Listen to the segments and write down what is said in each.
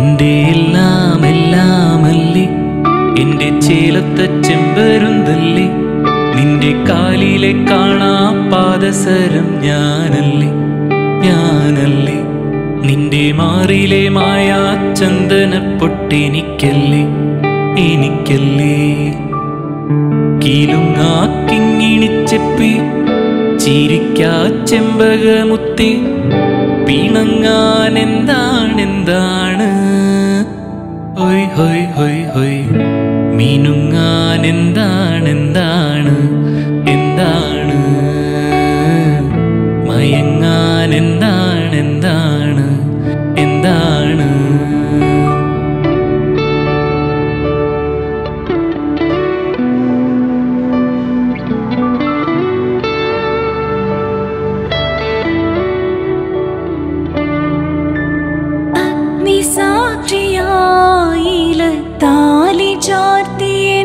എന്റെ എല്ലാം എല്ലാമല്ലേ എന്റെ ചേലത്തെ ചെമ്പരുന്തല്ലേ നിന്റെ കാലിലെ കാണാ പാദസരം ഞാനല്ലേ ഞാനല്ലേ നിന്റെ മാറിലെ മായാ ചന്ദന പൊട്ടെനിക്കല്ലേ എനിക്കല്ലേ കീലുങ്ങാക്കിങ്ങിണിച്ചെപ്പി ചിരിക്കാ ചെമ്പകമുത്തി പിണങ്ങാൻ എന്താണ് എന്താണ് ഹൊയ് ഹൊയ് ഹൊയ് ഹൊയ് മീനുങ്ങാൻ എന്താണ് എന്താണ് എന്താണ് മയങ്ങാൻ എന്താണ് എന്താണ് എന്താണ് അഗ്നിസാക്ഷിയായില താലി ചാർത്തിയൻ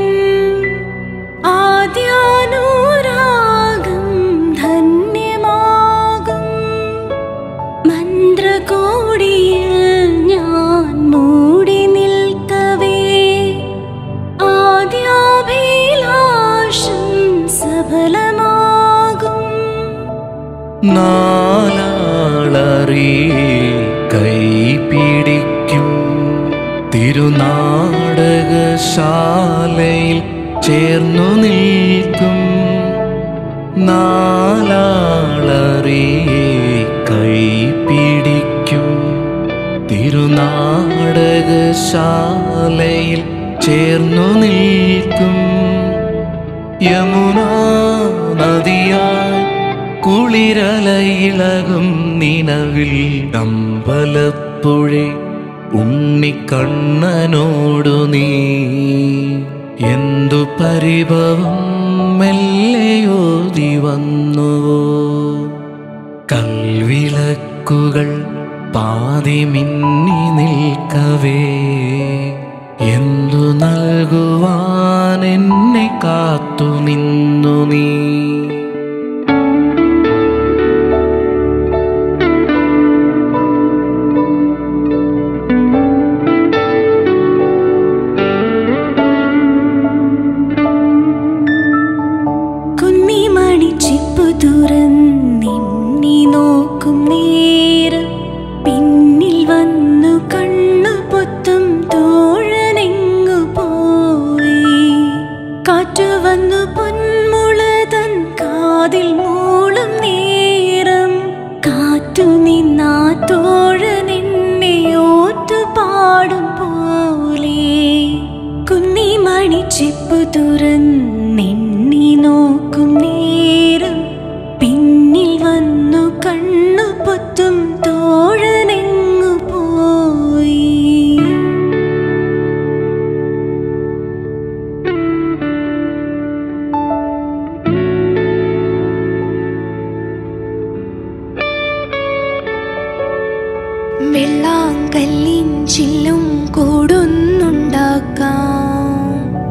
ആദ്യാനുരാഗം ധന്യമാകും മന്ത്രകോടിയിൽ ഞാൻ മൂടി നിൽക്കവേ ആദ്യാഭിലാഷം സഫലമാകും നാലാളറി കൈപിടിക്കും തിരുനാടകശാലയിൽ ചേർന്നു നിൽക്കും നാലാളറി കൈപിടിക്കും തിരുനാടകശാലയിൽ ചേർന്നു നിൽക്കും യമുന നദിയായി കുളിരലയിളകും നിലവിൽ അമ്പലപ്പുഴെ ഉണ്ണിക്കണ്ണനോടു നീ എന്തു പരിഭവം മെല്ലയോതി വന്നുവോ കൽവിളക്കുകൾ പാതി മിന്നി നിൽക്കവേ എന്തു നൽകുവാൻ എന്നെ കാത്തു നിന്നു നീ കുന്നിമണി ചിപ്പു തുറന്നിന്നി നോക്കും നേരം പിന്നിൽ വന്നു കണ്ണു പൊത്തും തോഴനെങ്ങു പോയി കാറ്റു വന്നു പൊന്മുളതൻ കാതിൽ മൂളും നേരം കാറ്റു നിന്നാ തോഴനെന്നെ ഓത്തു പാടും പോലെ കുന്നിമണി ചെപ്പു തുറന്നെണ്ണി നോക്കും നേരം പിന്നിൽ വന്നു കണ്ണു പൊത്തും തോഴനെങ്ങു പോയി വെള്ളാങ്കല്ലിൻ ചില്ലും കൂടുന്നുണ്ടാക്കാം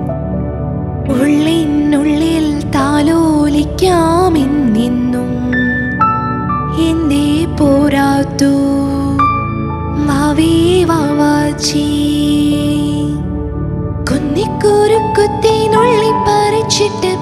ഉള്ളിനുള്ളിൽ താലോലിക്കാമെന്നെന്നും എന്തേ പോരാത്തു വാവേ വാവാച്ചി കുന്നിക്കുരുക്കുത്തിനുള്ളി പറിച്ചിട്ട്